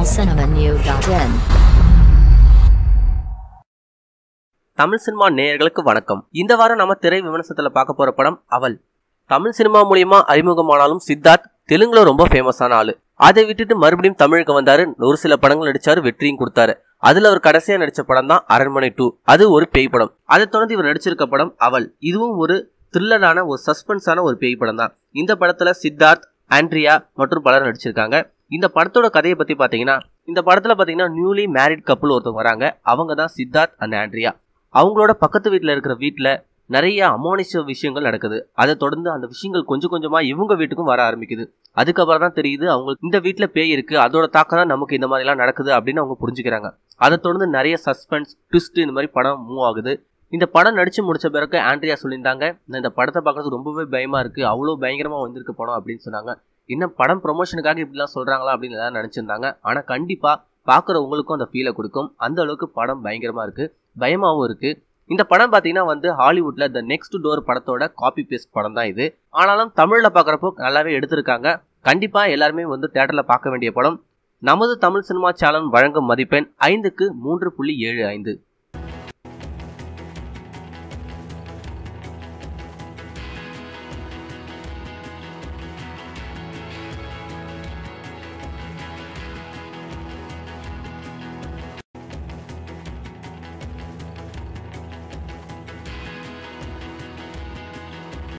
tamilcinemanew.in Tamil cinema நேயர்களுக்கு வணக்கம் இந்த வாரம் நம்ம திரை விமர்சனத்துல பார்க்க போற படம் அவள் தமிழ் சினிமா மூலியமா அறிமுகமானாலும் சித்தார்த் தெலுங்குல ரொம்ப ஃபேமஸான ஆளு அதை விட்டுட்டு மறுபடியும் தமிழுக்கு வந்தாரு ஒரு சில படங்கள் நடிச்சாரு வெற்றியும் கொடுத்தாரு அதுல அவர் கடைசியா நடிச்ச படம் தான் அரண்மனை டூ அது ஒரு பேய் படம் அதை தொடர்ந்து இவர் நடிச்சிருக்க படம் அவள் இதுவும் ஒரு த்ரில்லரான ஒரு சஸ்பென்ஸான ஒரு பேய் படம் தான் இந்த படத்துல சித்தார்த் ஆண்ட்ரியா மற்றும் பலர் நடிச்சிருக்காங்க இந்த படத்தோட கதையை பத்தி பாத்தீங்கன்னா இந்த படத்துல பாத்தீங்கன்னா நியூலி மேரிட் கப்புள் ஒருத்தவங்க வராங்க அவங்க தான் சித்தார்த் அண்ட் ஆண்ட்ரியா அவங்களோட பக்கத்து வீட்டில் இருக்கிற வீட்டில் நிறைய அமானுஷ விஷயங்கள் நடக்குது அதை தொடர்ந்து அந்த விஷயங்கள் கொஞ்சம் கொஞ்சமா இவங்க வீட்டுக்கும் வர ஆரம்பிக்குது அதுக்கப்புறம் தான் தெரியுது அவங்க இந்த வீட்டில் பேய் இருக்கு அதோட தாக்கம் தான் நமக்கு இந்த மாதிரிலாம் நடக்குது அப்படின்னு அவங்க புரிஞ்சுக்கிறாங்க அதை தொடர்ந்து நிறைய சஸ்பென்ஸ் ட்விஸ்ட் இந்த மாதிரி படம் மூவ் ஆகுது இந்த படம் நடிச்சு முடிச்ச பிறகு ஆண்ட்ரியா சொல்லியிருந்தாங்க நான் இந்த படத்தை பார்க்கறது ரொம்பவே பயமா இருக்கு அவ்வளோ பயங்கரமா வந்திருக்கு படம் அப்படின்னு சொன்னாங்க இன்னும் படம் ப்ரொமோஷனுக்காக இப்படிலாம் சொல்றாங்களா அப்படின்னு எல்லாம் நினைச்சிருந்தாங்க ஆனா கண்டிப்பா பார்க்குறவங்களுக்கும் அந்த ஃபீலை கொடுக்கும் அந்த அளவுக்கு படம் பயங்கரமா இருக்கு பயமாவும் இருக்கு இந்த படம் பார்த்தீங்கன்னா வந்து ஹாலிவுட்ல த நெக்ஸ்ட் டோர் படத்தோட காப்பி பேஸ்ட் படம் தான் இது ஆனாலும் தமிழ்ல பார்க்குறப்போ நல்லாவே எடுத்திருக்காங்க கண்டிப்பா எல்லாருமே வந்து தேட்டர்ல பார்க்க வேண்டிய படம் நமது தமிழ் சினிமா சேனல் வழங்கும் மதிப்பெண் ஐந்துக்கு மூன்று புள்ளி ஏழு ஐந்து